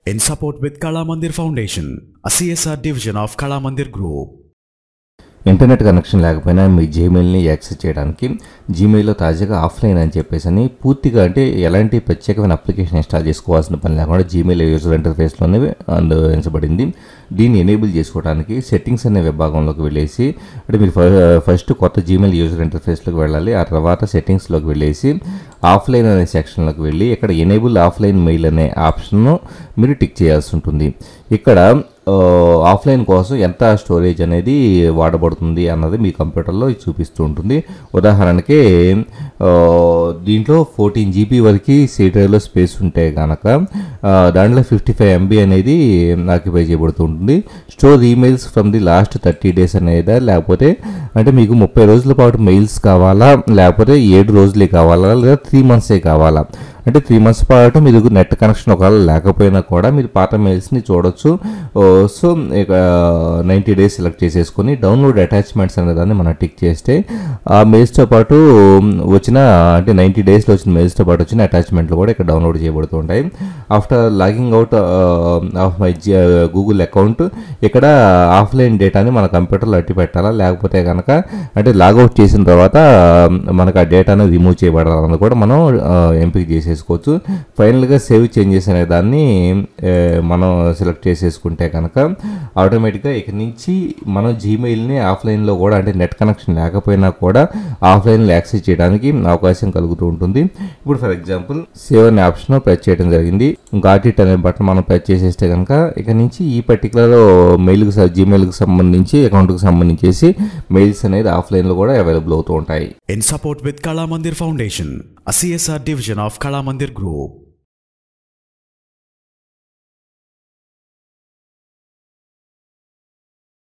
in support with Kala Mandir Foundation, a CSR division of Kala Mandir Group. Internet connection లేకపోయినా మీ జీమెయిల్ని access చేయడానికి జీమెయిల్లో తాజాగా offline అని చెప్పేసి అని పూర్తిగా అంటే ఎలాంటి ప్రత్యేకమైన అప్లికేషన్ ఇన్స్టాల్ చేసుకోవాల్సిన పని లేకుండా జీమెయిల్ యూజర్ ఇంటర్ఫేస్లోనే అందించబడింది దీన్ని ఎనేబుల్ చేసుకోవడానికి సెట్టింగ్స్ అనే విభాగంలోకి వెళ్ళేసి అంటే మీరు ఫ- ఫస్ట్ కొత్త జీమెయిల్ యూజర్ ఇంటర్ఫేస్లోకి వెళ్ళాలి ఆ తర్వాత సెట్టింగ్స్లోకి వెళ్ళేసి ఆఫ్లైన్ అనే సెక్షన్లోకి వెళ్ళి ఇక్కడ ఎనేబుల్ ఆఫ్లైన్ మెయిల్ అనే ఆప్షన్ను మీరు టిక్ చేయాల్సి ఉంటుంది ఇక్కడ ఆ, ఆఫ్లైన్ కోసం ఎంత స్టోరేజ్ అనేది వాడబడుతుంది అన్నది మీ కంప్యూటర్లో ఇది చూపిస్తూ ఉంటుంది ఉదాహరణకి ఆ, దీంట్లో ఫోర్టీన్ జీబీ వరకు సీ డ్రైవ్లో స్పేస్ ఉంటే కనుక ఆ, దాంట్లో ఫిఫ్టీ ఫైవ్ ఎంబీ అనేది ఆక్యుపై చేయబడుతూ ఉంటుంది store emails from the last thirty days అనేదా లేకపోతే అంటే మీకు ముప్పై రోజుల పాటు మెయిల్స్ కావాలా లేకపోతే ఏడు రోజులే కావాలా లేదా త్రీ మంత్సే కావాలా అంటే త్రీ మంత్స్ పాటు మీకు నెట్ కనెక్షన్ ఒకవేళ లేకపోయినా కూడా మీరు పాత మెయిల్స్ని చూడొచ్చు ఓ, సో ఇక నైంటీ డేస్ సెలెక్ట్ చేసేసుకొని డౌన్లోడ్ అటాచ్మెంట్స్ అనే దాన్ని మనం టిక్ చేస్తే ఆ మెయిల్స్తో పాటు వచ్చిన అంటే నైంటీ డేస్లో వచ్చిన మెయిల్స్తో పాటు వచ్చిన అటాచ్మెంట్లు కూడా ఇక్కడ డౌన్లోడ్ చేయబడుతూ ఉంటాయి after logging out of my Google account ఇక్కడ ఆఫ్లైన్ డేటాని మన కంప్యూటర్లో అట్టి పెట్టాలా లేకపోతే కనుక అంటే లాగౌట్ చేసిన తర్వాత మనకు ఆ డేటాను రిమూవ్ చేయబడాలని కూడా మనం ఆ, ఎంపిక చేసేసుకోవచ్చు ఫైనల్గా సేవ్ చేంజెస్ అనే దాన్ని ఏ, మనం సెలెక్ట్ చేసేసుకుంటే కనుక ఆటోమేటిక్గా ఇక నుంచి మనం జీమెయిల్ని ఆఫ్లైన్లో కూడా అంటే నెట్ కనెక్షన్ లేకపోయినా కూడా ఆఫ్లైన్లో యాక్సెస్ చేయడానికి అవకాశం కలుగుతూ ఉంటుంది ఇప్పుడు ఫర్ ఎగ్జాంపుల్ సేవ్ అనే ఆప్షన్ ప్రెస్ చేయడం జరిగింది గాట్ ఇట్ అనే బటన్ మనం ప్రెస్ చేసేస్తే కనుక ఇక నుంచి ఈ పర్టికులర్ మెయిల్కి జీమెయిల్కి సంబంధించి అకౌంట్కి సంబంధించేసి మెయిల్స్ అనేది ఆఫ్లైన్లో కూడా అవైలబుల్ అవుతూ ఉంటాయి In support with Kala Mandir Foundation, a CSR division of Kala Mandir Group.